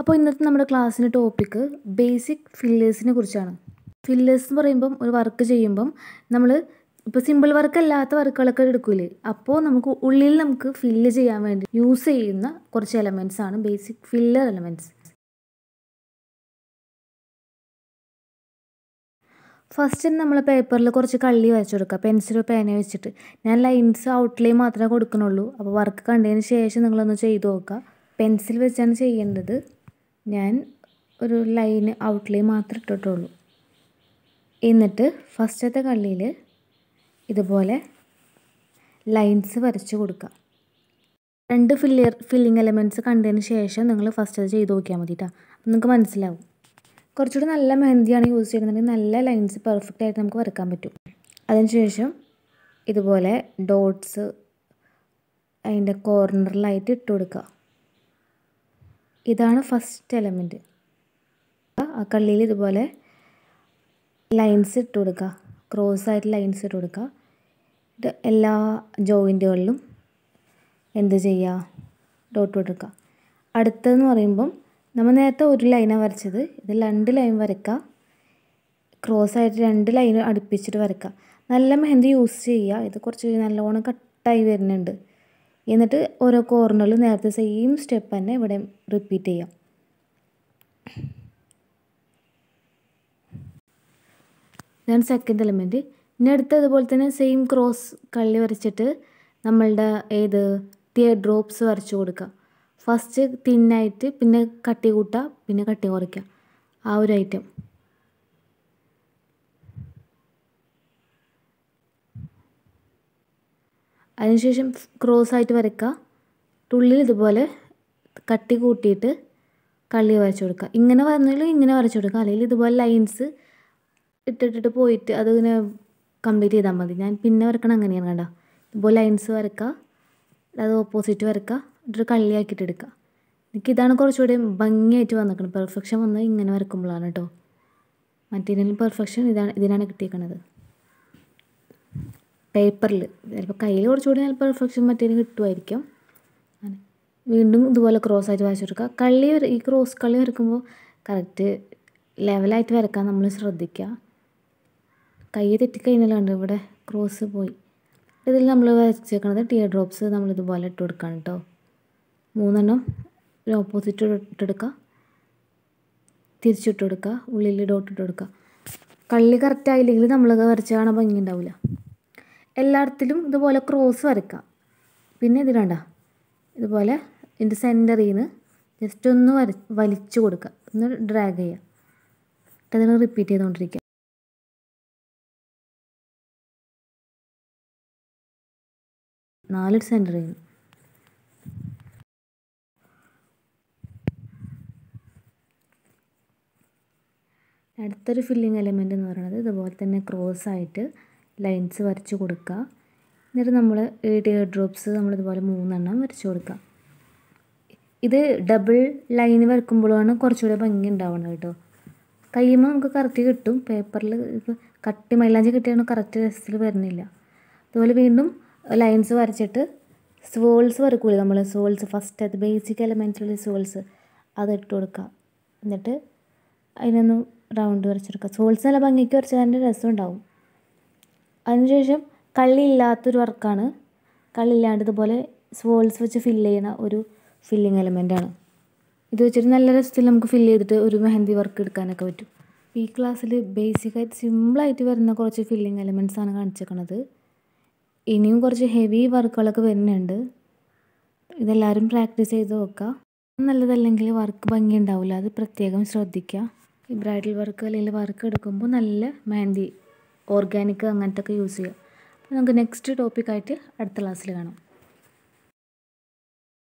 അപ്പോൾ ഇന്നത്തെ നമ്മുടെ ക്ലാസ്സിൻ്റെ ടോപ്പിക്ക് ബേസിക് ഫില്ലേഴ്സിനെ കുറിച്ചാണ് ഫില്ലേഴ്സ് എന്ന് പറയുമ്പം ഒരു വർക്ക് ചെയ്യുമ്പം നമ്മൾ ഇപ്പോൾ സിമ്പിൾ വർക്ക് അല്ലാത്ത വർക്കുകളൊക്കെ എടുക്കൂലേ അപ്പോൾ നമുക്ക് ഉള്ളിൽ നമുക്ക് ഫില്ല് ചെയ്യാൻ വേണ്ടി യൂസ് ചെയ്യുന്ന കുറച്ച് എലമെൻറ്റ്സ് ആണ് ബേസിക് ഫില്ലർ എലമെൻറ്റ്സ് ഫസ്റ്റ് നമ്മൾ പേപ്പറിൽ കുറച്ച് കള്ളി വരച്ചു കൊടുക്കുക പെൻസിലോ പേന വെച്ചിട്ട് ഞാൻ ലൈൻസ് ഔട്ട്ലൈൻ മാത്രമേ കൊടുക്കണുള്ളൂ അപ്പോൾ വർക്ക് കണ്ടതിന് ശേഷം നിങ്ങളൊന്ന് ചെയ്ത് നോക്കുക പെൻസിൽ വെച്ചാണ് ചെയ്യേണ്ടത് ഞാൻ ഒരു ലൈന് ഔട്ട്ലൈൻ മാത്രമേ ഇട്ടിട്ടുള്ളൂ എന്നിട്ട് ഫസ്റ്റത്തെ കള്ളിയിൽ ഇതുപോലെ ലൈൻസ് വരച്ച് കൊടുക്കുക രണ്ട് ഫില്ലിയർ ഫില്ലിങ് എലമെൻറ്റ്സ് കണ്ടതിന് ശേഷം നിങ്ങൾ ഫസ്റ്റ് അത് ചെയ്ത് നോക്കിയാൽ മതി കേട്ടോ അപ്പം നിങ്ങൾക്ക് മനസ്സിലാവും കുറച്ചുകൂടി നല്ല മെഹന്തിയാണ് യൂസ് ചെയ്യുന്നുണ്ടെങ്കിൽ നല്ല ലൈൻസ് പെർഫെക്റ്റ് ആയിട്ട് നമുക്ക് വരക്കാൻ പറ്റും അതിനുശേഷം ഇതുപോലെ ഡോട്ട്സ് അതിൻ്റെ കോർണറിലായിട്ട് ഇട്ട് കൊടുക്കുക ഇതാണ് ഫസ്റ്റ് എലമെൻറ്റ് ആ കള്ളിയിൽ ഇതുപോലെ ലൈൻസ് ഇട്ട് കൊടുക്കുക ക്രോസ് ആയിട്ട് ലൈൻസ് ഇട്ട് കൊടുക്കുക ഇത് എല്ലാ ജോയിൻറ്റുകളിലും എന്ത് ചെയ്യുക ഡോട്ട് കൊടുക്കുക അടുത്തതെന്ന് പറയുമ്പം നമ്മൾ നേരത്തെ ഒരു ലൈനാണ് വരച്ചത് ഇത് രണ്ട് ലൈൻ വരയ്ക്കുക ക്രോസ് ആയിട്ട് രണ്ട് ലൈൻ അടുപ്പിച്ചിട്ട് വരയ്ക്കുക നല്ല മെഹന്തി യൂസ് ചെയ്യുക ഇത് കുറച്ച് നല്ലോണം കട്ടായി വരുന്നുണ്ട് എന്നിട്ട് ഓരോ കോർണറിൽ നേരത്തെ സെയിം സ്റ്റെപ്പ് തന്നെ ഇവിടെ റിപ്പീറ്റ് ചെയ്യാം ഇതാണ് സെക്കൻഡ് എലമെൻറ്റ് ഇനി അടുത്ത അതുപോലെ തന്നെ സെയിം ക്രോസ് കള്ളി വരച്ചിട്ട് നമ്മളുടെ ഏത് ടിയർ ഡ്രോപ്സ് വരച്ചു കൊടുക്കുക ഫസ്റ്റ് തിന്നായിട്ട് പിന്നെ കട്ടി കൂട്ടുക പിന്നെ കട്ടി കുറയ്ക്കുക ആ ഒരു ഐറ്റം അതിനുശേഷം ക്രോസ് ആയിട്ട് വരയ്ക്കുക ഉള്ളിൽ ഇതുപോലെ കട്ടി കൂട്ടിയിട്ട് കള്ളി വരച്ചു കൊടുക്കുക ഇങ്ങനെ വന്നെങ്കിൽ ഇങ്ങനെ വരച്ചു കൊടുക്കുക അല്ലെങ്കിൽ ഇതുപോലെ ലൈൻസ് ഇട്ടിട്ടിട്ട് പോയിട്ട് അതിങ്ങനെ കംപ്ലീറ്റ് ചെയ്താൽ മതി ഞാൻ പിന്നെ വരക്കണം അങ്ങനെയാണ് കണ്ട ഇതുപോലെ ലൈൻസ് വരക്കുക അത് ഓപ്പോസിറ്റ് വരക്കുക എന്നിട്ട് കള്ളിയാക്കിയിട്ട് എടുക്കുക എനിക്കിതാണ് കുറച്ചുകൂടി ഭംഗിയായിട്ട് വന്നിരിക്കുന്നത് പെർഫെക്ഷൻ വന്നത് ഇങ്ങനെ വരക്കുമ്പോഴാണ് കേട്ടോ മറ്റേതിനും പെർഫെക്ഷൻ ഇതാണ് ഇതിനാണ് കിട്ടിയേക്കണത് പേപ്പറിൽ ചിലപ്പോൾ കയ്യിൽ കുറച്ചുകൂടി നല്ല പെർഫെക്ഷൻ മറ്റേതിന് കിട്ടുമായിരിക്കും അങ്ങനെ വീണ്ടും ഇതുപോലെ ക്രോസ് ആയിട്ട് വരച്ചു കൊടുക്കുക കള്ളി ഈ ക്രോസ് കള്ളി വരക്കുമ്പോൾ കറക്റ്റ് ലെവലായിട്ട് വരക്കാൻ നമ്മൾ ശ്രദ്ധിക്കുക കൈ തെറ്റിക്കഴിഞ്ഞാലുണ്ട് ഇവിടെ ക്രോസ് പോയി ഇതിൽ നമ്മൾ വരച്ചേക്കണത് ടിയർ ഡ്രോപ്സ് നമ്മൾ ഇതുപോലെ ഇട്ട് കൊടുക്കണം കേട്ടോ മൂന്നെണ്ണം ഒരു ഓപ്പോസിറ്റ് ഇട്ടെടുക്കുക തിരിച്ചിട്ട് കൊടുക്കുക ഉള്ളിൽ ഡോട്ട് ഇട്ട് കൊടുക്കുക കള്ളി കറക്റ്റ് ആയില്ലെങ്കിൽ നമ്മൾ വരച്ച് കാണാൻ ഭംഗി ഉണ്ടാവില്ല എല്ലായിടത്തിലും ഇതുപോലെ ക്രോസ് വരയ്ക്കുക പിന്നെ ഇതിലണ്ട ഇതുപോലെ ഇതിൻ്റെ സെൻറ്ററിൽ നിന്ന് ജസ്റ്റ് ഒന്ന് വര വലിച്ചു കൊടുക്കുക ഒന്ന് ഡ്രാഗ് ചെയ്യുക എന്നിട്ട് അതിനെ റിപ്പീറ്റ് ചെയ്തുകൊണ്ടിരിക്കുക നാല് സെൻറ്ററിൽ നിന്ന് അടുത്തൊരു ഫില്ലിങ് എലമെൻ്റ് എന്ന് പറയുന്നത് ഇതുപോലെ തന്നെ ക്രോസ് ആയിട്ട് ലൈൻസ് വരച്ച് കൊടുക്കുക എന്നിട്ട് നമ്മൾ ടിയർ ഡ്രോപ്സ് നമ്മളിതുപോലെ മൂന്നെണ്ണം വരച്ച് കൊടുക്കുക ഇത് ഡബിൾ ലൈൻ വരക്കുമ്പോഴാണ് കുറച്ചുകൂടെ ഭംഗി ഉണ്ടാവുന്നത് കേട്ടോ കയ്യുമ്പോൾ നമുക്ക് കറക്റ്റ് കിട്ടും പേപ്പറിൽ ഇപ്പോൾ കട്ടി മൈലാഞ്ചി കിട്ടിയാണ് കറക്റ്റ് രസത്തിൽ വരുന്നില്ല അതുപോലെ വീണ്ടും ലൈൻസ് വരച്ചിട്ട് സോൾസ് വരക്കൂലേ നമ്മൾ സോൾസ് ഫസ്റ്റ് അത് ബേസിക് എലമെൻറ്റിലുള്ള സോൾസ് അത് ഇട്ട് കൊടുക്കുക എന്നിട്ട് അതിനൊന്ന് റൗണ്ട് വരച്ചെടുക്കുക സോൾസ് നല്ല ഭംഗിക്ക് വരച്ചാൽ അതിൻ്റെ രസം ഉണ്ടാവും അതിനുശേഷം കള്ളിയില്ലാത്തൊരു വർക്കാണ് കള്ളില്ലാണ്ട് ഇതുപോലെ സോൾസ് വെച്ച് ഫില്ല് ചെയ്യുന്ന ഒരു ഫില്ലിങ് എലമെൻ്റാണ് ഇത് വെച്ചിട്ട് നല്ല രസത്തിൽ നമുക്ക് ഫില്ല് ചെയ്തിട്ട് ഒരു മെഹന്തി വർക്ക് എടുക്കാനൊക്കെ പറ്റും ഈ ക്ലാസ്സിൽ ബേസിക്കായിട്ട് സിമ്പിളായിട്ട് വരുന്ന കുറച്ച് ഫില്ലിങ് എലമെൻറ്റ്സ് ആണ് കാണിച്ചേക്കണത് ഇനിയും കുറച്ച് ഹെവി വർക്കുകളൊക്കെ വരുന്നുണ്ട് ഇതെല്ലാവരും പ്രാക്ടീസ് ചെയ്ത് നോക്കുക നല്ലതല്ലെങ്കിൽ വർക്ക് ഭംഗി ഉണ്ടാവില്ല അത് പ്രത്യേകം ശ്രദ്ധിക്കുക ഈ ബ്രൈഡൽ വർക്ക് അല്ലെങ്കിൽ വർക്ക് എടുക്കുമ്പോൾ നല്ല മെഹന്തി ഓർഗാനിക് അങ്ങനത്തെ ഒക്കെ യൂസ് ചെയ്യുക അപ്പോൾ നമുക്ക് നെക്സ്റ്റ് ടോപ്പിക്കായിട്ട് അടുത്ത ക്ലാസ്സിൽ കാണാം